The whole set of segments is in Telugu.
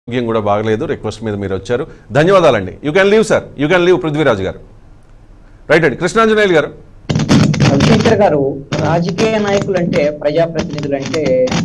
ఆరోగ్యం కూడా బాగలేదు రిక్వెస్ట్ మీద మీరు వచ్చారు ధన్యవాదాలండి you can leave sir you can leave Prithviraj garu right అండి కృష్ణాంజనేయులు గారు రవిశంకర్ గారు రాజకీయ నాయకులు అంటే ప్రజాప్రతినిధులు అంటే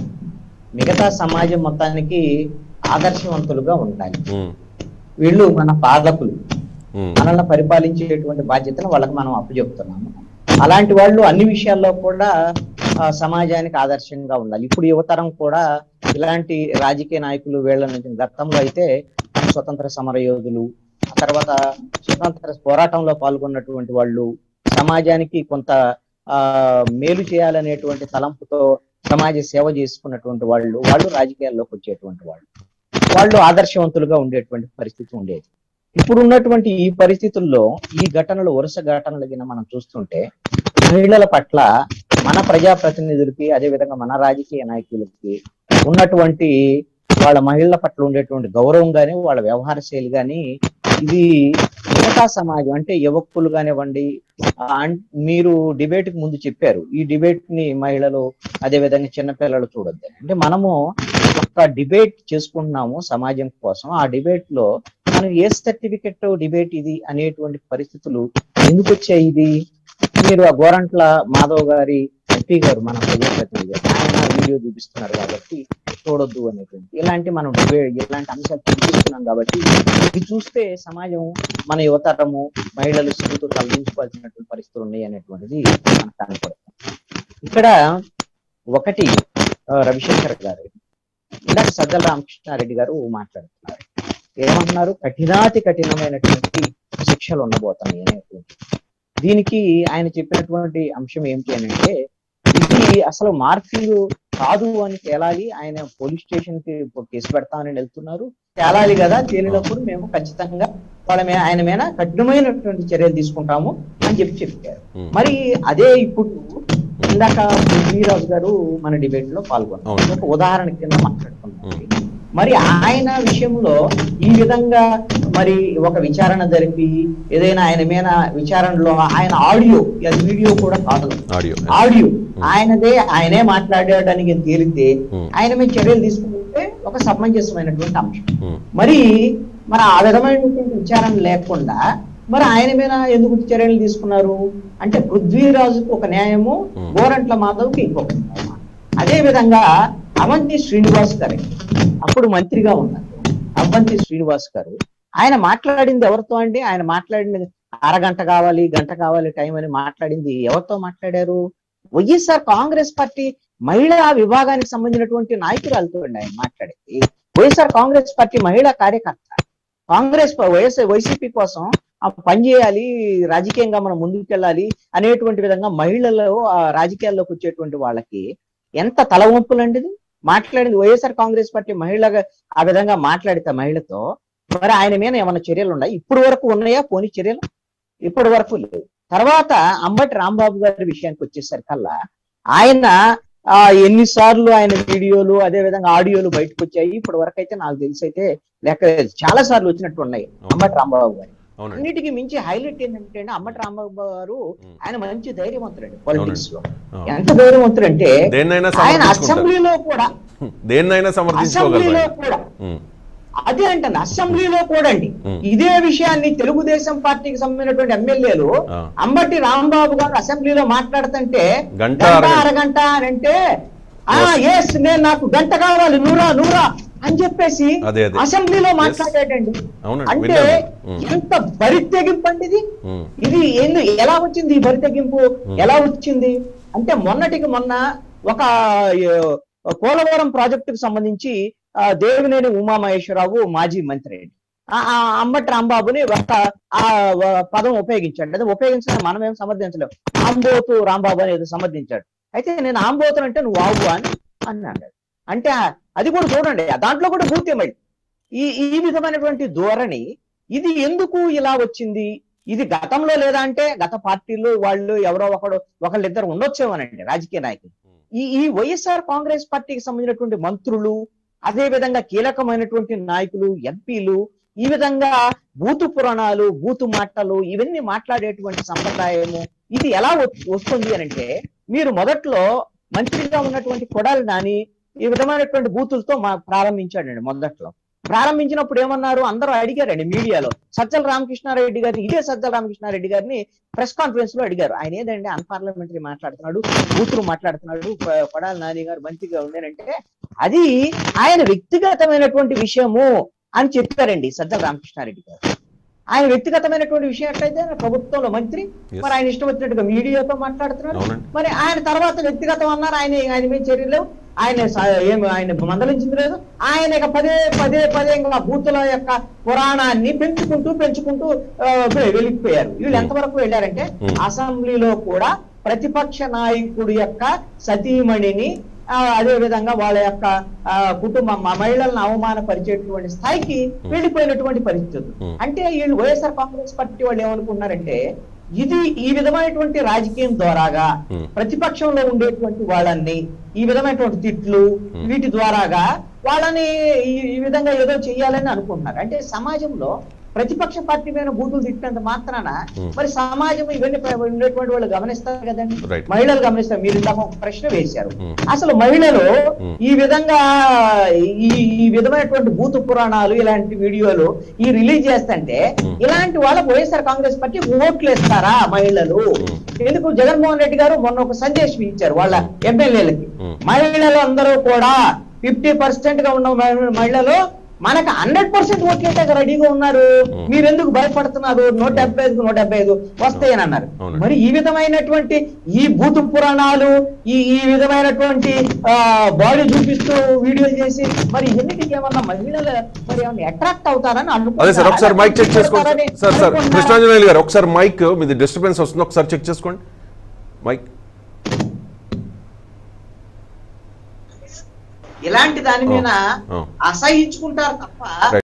మిగతా సమాజం మొత్తానికి ఆదర్శవంతులుగా ఉండాలి ఉమ్, వీళ్ళు మన పాలకులు ఉమ్, మనల్ని పరిపాలించేటువంటి బాధ్యతను వాళ్ళకి మనం అప్పచెప్తున్నాము అలాంటి వాళ్ళు అన్ని విషయాల్లో కూడా ఆ, సమాజానికి ఆదర్శంగా ఉండాలి ఇప్పుడు యువతరం కూడా ఇలాంటి రాజకీయ నాయకులు వీళ్ళ నుంచి గతంలో అయితే స్వతంత్ర సమర యోధులు ఆ తర్వాత స్వతంత్ర పోరాటంలో పాల్గొన్నటువంటి వాళ్ళు సమాజానికి కొంత ఆ మేలు చేయాలనేటువంటి తలంపుతో సమాజ సేవ చేసుకున్నటువంటి వాళ్ళు వాళ్ళు రాజకీయాల్లోకి వచ్చేటువంటి వాళ్ళు వాళ్ళు ఆదర్శవంతులుగా ఉండేటువంటి పరిస్థితి ఉండేది ఇప్పుడు ఉన్నటువంటి ఈ పరిస్థితుల్లో ఈ ఘటనలు వరుస ఘటనలు కింద మనం చూస్తుంటే మహిళల పట్ల మన ప్రజాప్రతినిధులకి అదే విధంగా మన రాజకీయ నాయకులకి ఉన్నటువంటి వాళ్ళ మహిళల పట్ల ఉండేటువంటి గౌరవం గాని వాళ్ళ వ్యవహార శైలి గాని ఇది మిగతా సమాజం అంటే యువకులు కానివ్వండి ఆ, అన్- మీరు డిబేట్ కి ముందు చెప్పారు ఈ డిబేట్ ని మహిళలు అదే విధంగా చిన్నపిల్లలు చూడొద్దు అంటే మనము ఒక డిబేట్ చేసుకుంటున్నాము సమాజం కోసం ఆ డిబేట్ లో మనం ఏ సర్టిఫికెట్ డిబేట్ ఇది అనేటువంటి పరిస్థితులు ఎందుకు వచ్చాయి ఇది మీరు ఆ గోరంట్ల మాధవ్ గారి ఎంపీ గారు మన ప్రజాప్రతినిధి ఆయన వీడియో చూపిస్తున్నారు కాబట్టి చూడొద్దు అనేటువంటి ఇలాంటి మనం డిబేట్ ఇలాంటి అంశాలు చూపిస్తున్నాం కాబట్టి ఇది చూస్తే సమాజం మన యువతరము మహిళలు సిగ్గుతో తలదించుకోవాల్సినటువంటి పరిస్థితులు ఉన్నాయి అనేటువంటిది మనకు కనపడుతుంది ఇక్కడ ఒకటి ఆ, రవిశంకర్ గారు ఇందాక సజ్జల రామకృష్ణారెడ్డి గారు మాట్లాడుతున్నారు ఏమంటున్నారు కఠినాతి కఠినమైనటువంటి శిక్షలు ఉండబోతున్నాయి అనేటువంటి దీనికి ఆయన చెప్పినటువంటి అంశం ఏమిటి అని అంటే ఇది అసలు మార్ఫింగ్ కాదు అని తేలాలి ఆయన పోలీస్ స్టేషన్ కి కేసు పెడతామని వెళ్తున్నారు తేలాలి కదా తేలినప్పుడు మేము ఖచ్చితంగా వాళ్ళ మీద ఆయన మీద కఠినమైనటువంటి చర్యలు తీసుకుంటాము అని చెప్పి చెప్పారు ఉమ్, మరి అదే ఇప్పుడు ఇందాక పృథ్వీరాజు గారు మన డిబేట్ లో పాల్గొన్నారు అవును. ఒక ఉదాహరణ కింద మాట్లాడుకున్నారు ఉమ్, మరి ఆయన విషయంలో ఈ విధంగా మరి ఒక విచారణ జరిపి ఏదైనా ఆయన మీద విచారణలో ఆయన ఆడియో అది వీడియో కూడా కాదు ఆడియో ఆడియో ఆయనదే ఆయనే మాట్లాడడానికి తేలితే ఉమ్, ఆయన మీద చర్యలు తీసుకుంటే ఒక సమంజసమైనటువంటి అంశం ఉమ్, మరి మరి ఆ విధమైనటువంటి విచారణ లేకుండా మరి ఆయన మీద ఎందుకు చర్యలు తీసుకున్నారు అంటే పృథ్వీరాజుకు ఒక న్యాయము Hmm. గోరంట్ల మాధవ్కి ఇంకొక న్యాయము అదే విధంగా అవంతి శ్రీనివాస్ గారు అప్పుడు మంత్రిగా ఉన్నారు అవంతి శ్రీనివాస్ గారు ఆయన మాట్లాడింది ఎవరితో అండి ఆయన మాట్లాడింది అరగంట కావాలి గంట కావాలి టైం అని మాట్లాడింది ఎవరితో మాట్లాడారు వైఎస్ఆర్ కాంగ్రెస్ పార్టీ మహిళా విభాగానికి సంబంధించినటువంటి నాయకురాలతో అండి ఆయన మాట్లాడేది వైఎస్ఆర్ కాంగ్రెస్ పార్టీ మహిళా కార్యకర్త కాంగ్రెస్ ప- వైఎస్ వైసీపీ కోసం ఆ పని చేయాలి రాజకీయంగా మనం ముందుకెళ్ళాలి అనేటువంటి విధంగా మహిళలు ఆ రాజకీయాల్లోకి వచ్చేటువంటి వాళ్ళకి ఎంత తలవంపులండి ఇది మాట్లాడింది వైఎస్ఆర్ కాంగ్రెస్ పార్టీ మహిళగా ఆ విధంగా మాట్లాడితే మహిళతో మరి ఆయన మీద ఏమైనా చర్యలు ఉన్నాయి ఇప్పుడు వరకు ఉన్నాయా పోనీ చర్యలు ఇప్పటి వరకు లేవు తర్వాత అంబటి రాంబాబు గారి విషయానికి వచ్చేసరికల్లా ఆయన ఆ ఎన్నిసార్లు ఆయన వీడియోలు అదే విధంగా ఆడియోలు బయటకు వచ్చాయి ఇప్పటి వరకు అయితే నాకు తెలిసి అయితే లెక్క చాలా సార్లు వచ్చినట్టు ఉన్నాయి అంబటి రాంబాబు గారు అవునండి అన్నిటికీ మించి హైలైట్ ఏంటంటే అంబటి రాంబాబు గారు ఉమ్, ఆయన మంచి ధైర్యవంతుడండి పాలిటిక్స్ లో ఆ. ఎంత ధైర్యవంతుడంటే దేన్నైనా ఆయన సమర్థించుకుంటారు అసెంబ్లీలో కూడా దేన్నైనా అసెంబ్లీలో సమర్థించుకోగలరు కూడా ఉమ్, అదే అంటాను అసెంబ్లీలో కూడా అండి ఉమ్. ఇదే విషయాన్ని తెలుగుదేశం పార్టీకి సంబంధించినటువంటి ఎమ్మెల్యేలు ఆ. అంబటి రాంబాబు గారు అసెంబ్లీలో మాట్లాడుతుంటే గంట, గంట అరగంట. అరగంట అని అంటే ఆ ఎస్ నేను నాకు గంట కావాలి నూరా నూరా అని చెప్పేసి అదే, అదే. అసెంబ్లీలో Yes. మాట్లాడాడండి అవునండి అంటే విన్నాను ఉమ్, ఎంత బరితెగింపు అండి ఇది ఉమ్, ఇది ఎందు ఎలా వచ్చింది ఈ బరితెగింపు ఎలా వచ్చింది అంటే మొన్నటికి మొన్న ఒక ఏ, పోలవరం ప్రాజెక్టుకు సంబంధించి ఆ, దేవినేని ఉమామహేశ్వరరావు మాజీ మంత్రి అండి ఆ ఆ అంబటి రాంబాబుని ఒక ఆ వ- పదం ఉపయోగించాడు అదే ఉపయోగించిన మనం ఏం సమర్థించలేము ఆంబోతు రాంబాబు అనేది సమర్థించాడు అయితే నేను ఆంబోతును అంటే నువ్వు ఆవు అని అన్నాడు అంటే అది కూడా చూడండి దాంట్లో కూడా పూర్తి మళ్ళీ ఈ ఈ విధమైనటువంటి ధోరణి ఇది ఎందుకు ఇలా వచ్చింది ఇది గతంలో లేదా అంటే గత పార్టీలో వాళ్ళు ఎవరో ఒకడు ఒకళ్ళిద్దరు ఉండొచ్చేమోనండి రాజకీయ నాయకులు ఈ ఈ వైఎస్ఆర్ కాంగ్రెస్ పార్టీకి సంబంధించినటువంటి మంత్రులు అదే విధంగా కీలకమైనటువంటి నాయకులు ఎంపీలు ఈ విధంగా బూతు పురాణాలు బూతు మాటలు ఇవన్నీ మాట్లాడేటువంటి సంప్రదాయము ఇది ఎలా వ- వస్తుంది అని అంటే మీరు మొదట్లో మంత్రిగా ఉన్నటువంటి కొడాలి నాని ఈ విధమైనటువంటి బూతులతో మా ప్రారంభించాడండి మొదట్లో ప్రారంభించినప్పుడు ఏమన్నారు అందరూ అడిగారండి మీడియాలో సజ్జల రామకృష్ణారెడ్డి గారిని ఇదే సజ్జల రామకృష్ణారెడ్డి గారిని ప్రెస్ కాన్ఫరెన్స్ లో అడిగారు ఆయన ఏదండి అన్పార్లమెంటరీ మాట్లాడుతున్నాడు కూతురు మాట్లాడుతున్నాడు ప- కొడాలి నాని గారు మంచిగా ఉండేనంటే అది ఆయన వ్యక్తిగతమైనటువంటి విషయము అని చెప్పారండి సజ్జల రామకృష్ణారెడ్డి గారు ఆయన వ్యక్తిగతమైనటువంటి విషయం ఎట్లయితే ఆయన ప్రభుత్వంలో మంత్రి Yes. మరి ఆయన ఇష్టం వచ్చినట్టుగా మీడియాతో మాట్లాడుతున్నారు అవునండి మరి ఆయన తర్వాత వ్యక్తిగతం అన్నారు ఆయన ఆయన మీద చర్యలు లేవు ఆయన స- ఏం ఆయన మందలించింది లేదు ఆయన ఇక పదే పదే పదే ఇంకా బూతుల యొక్క పురాణాన్ని పెంచుకుంటూ పెంచుకుంటూ ఆ, వెళ్ళిపోయారు వీళ్ళు ఎంతవరకు వెళ్ళారంటే Hmm. అసెంబ్లీలో కూడా ప్రతిపక్ష నాయకుడి యొక్క సతీమణిని ఆ, అదే విధంగా వాళ్ళ యొక్క ఆ, కుటుంబ మ- మహిళలను అవమానపరిచేటువంటి స్థాయికి వెళ్ళిపోయినటువంటి పరిస్థితులు Hmm. అంటే వీళ్ళు వైఎస్ఆర్ కాంగ్రెస్ పార్టీ వాళ్ళు ఏమనుకున్నారంటే ఇది ఈ విధమైనటువంటి రాజకీయం ద్వారాగా Hmm. ప్రతిపక్షంలో ఉండేటువంటి వాళ్ళని ఈ విధమైనటువంటి తిట్లు Hmm. వీటి ద్వారాగా వాళ్ళని ఈ ఈ విధంగా ఏదో చెయ్యాలని అనుకుంటున్నారు అంటే సమాజంలో ప్రతిపక్ష పార్టీ మీద బూతులు తిట్టినంత మాత్రాన Hmm. మరి సమాజం ఇవన్నీ ప్ర- ఉండేటువంటి వాళ్ళు గమనిస్తారు కదండి Right. మహిళలు గమనిస్తారు మీరు ఇందాక ఒక ప్రశ్న వేశారు Hmm. అసలు మహిళలు Hmm. ఈ విధంగా ఈ ఈ విధమైనటువంటి భూత పురాణాలు ఇలాంటి వీడియోలు ఈ రిలీజ్ చేస్తుంటే Hmm. ఇలాంటి వాళ్ళ వైఎస్ఆర్ కాంగ్రెస్ పార్టీ ఓట్లు వేస్తారా మహిళలు Hmm. ఎందుకు జగన్మోహన్ రెడ్డి గారు మొన్న ఒక సందేశం ఇచ్చారు వాళ్ళ ఎమ్మెల్యేలకి Hmm. మహిళలు అందరూ కూడా ఫిఫ్టీ పర్సెంట్ గా ఉన్న మహి- మహిళలు మనకు హండ్రెడ్ పర్సెంట్ ఓట్లేటాక రెడీగా ఉన్నారు Hmm. మీరెందుకు భయపడుతున్నారు నూట డెబ్బై ఐదుకు నూట డెబ్బై ఐదు వస్తాయని అన్నారు అవునండి. మరి ఈ విధమైనటువంటి ఈ భూత పురాణాలు ఈ ఈ విధమైనటువంటి బాడీ చూపిస్తూ వీడియో చేసి మరి ఎన్నిటికి ఏమన్నా మహిళలు మరి ఏమన్నా అట్రాక్ట్ అవుతారని అదే సార్ ఒకసారి మైక్ చెక్ చేసుకోండి అనుకుంటారని సార్ సార్ అనుకుంటున్నారా? కృష్ణాంజనేయులు గారు ఒకసారి మైక్ మీది డిస్టర్బెన్స్ వస్తుంది ఒకసారి చెక్ చేసుకోండి మైక్ ఇలాంటి దాని మీద ఆ. అసహించుకుంటారు తప్ప